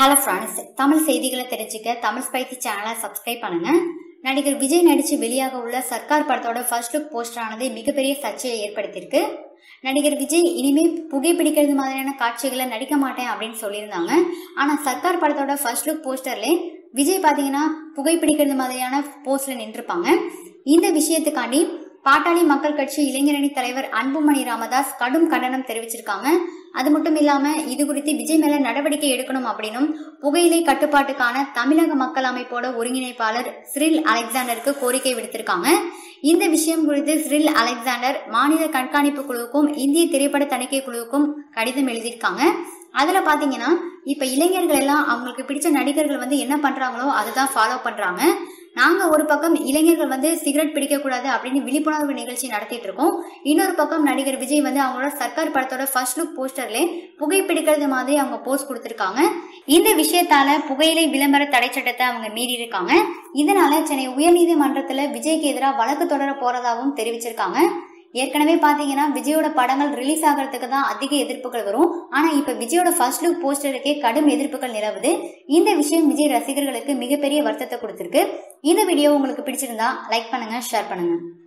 hello friends Tamil செய்திகளை தெரிஞ்சுக்க தமிழ் ஸ்பைத்தி சேனலை சப்ஸ்கிரைப் பண்ணுங்க நடிகர் விஜய் நடிச்சு வெளியாக உள்ள சர்க்கார் படத்தோட ஃபர்ஸ்ட் லுக் போஸ்டரானது மிகப்பெரிய சர்ச்சையை ஏற்படுத்தியிருக்கு நடிகர் விஜய் இனிமே புகைப்பிடிக்கிறது மாதிரியான காட்சிகளை நடிக்க மாட்டேன் அப்படின்னு சொல்லியிருந்தாங்க ஆனால் சர்க்கார் படத்தோட ஃபர்ஸ்ட் லுக் போஸ்டர்லேயே விஜய் பார்த்தீங்கன்னா புகைப்பிடிக்கிறது மாதிரியான போஸ்ட்ல நின்றுப்பாங்க இந்த விஷயத்துக்காண்டி பாட்டாளி மக்கள் கட்சி இளைஞரணி தலைவர் அன்புமணி ராமதாஸ் கடும் கண்டனம் தெரிவிச்சிருக்காங்க அது மட்டும் இல்லாம இது குறித்து விஜய் மேல நடவடிக்கை எடுக்கணும் அப்படின்னும் புகையிலை கட்டுப்பாட்டுக்கான தமிழக மக்கள் அமைப்போட ஒருங்கிணைப்பாளர் சிரில் அலெக்சாண்டருக்கு கோரிக்கை விடுத்திருக்காங்க இந்த விஷயம் குறித்து சிரில் அலெக்சாண்டர் மாநில கண்காணிப்பு குழுவுக்கும் இந்திய திரைப்பட தணிக்கை குழுவுக்கும் கடிதம் எழுதியிருக்காங்க அதுல பாத்தீங்கன்னா இப்ப இளைஞர்கள் எல்லாம் அவங்களுக்கு பிடிச்ச நடிகர்கள் வந்து என்ன பண்றாங்களோ அதுதான் ஃபாலோ பண்றாங்க நாங்க ஒரு பக்கம் இளைஞர்கள் வந்து சிகரெட் பிடிக்க கூடாது அப்படின்னு விழிப்புணர்வு நிகழ்ச்சி நடத்திட்டு இருக்கோம் இன்னொரு பக்கம் நடிகர் விஜய் வந்து அவங்களோட சர்க்கார் படத்தோட ஃபர்ஸ்ட் லுக் போஸ்டர்ல புகைப்பிடிக்கிறது மாதிரி அவங்க போஸ்ட் கொடுத்திருக்காங்க இந்த விஷயத்தால புகையிலை விளம்பர தடை சட்டத்தை அவங்க மீறி இருக்காங்க இதனால சென்னை உயர்நீதிமன்றத்துல விஜய்க்கு எதிராக வழக்கு தொடர போறதாகவும் தெரிவிச்சிருக்காங்க ஏற்கனவே பாத்தீங்கன்னா விஜயோட படங்கள் ரிலீஸ் ஆகிறதுக்கு தான் அதிக எதிர்ப்புகள் வரும் ஆனா இப்ப விஜயோட ஃபர்ஸ்ட் லுக் போஸ்டருக்கே கடும் எதிர்ப்புகள் நிலவுது இந்த விஷயம் விஜய் ரசிகர்களுக்கு மிகப்பெரிய வருத்தத்தை கொடுத்திருக்கு இந்த வீடியோ உங்களுக்கு பிடிச்சிருந்தா லைக் பண்ணுங்க ஷேர் பண்ணுங்க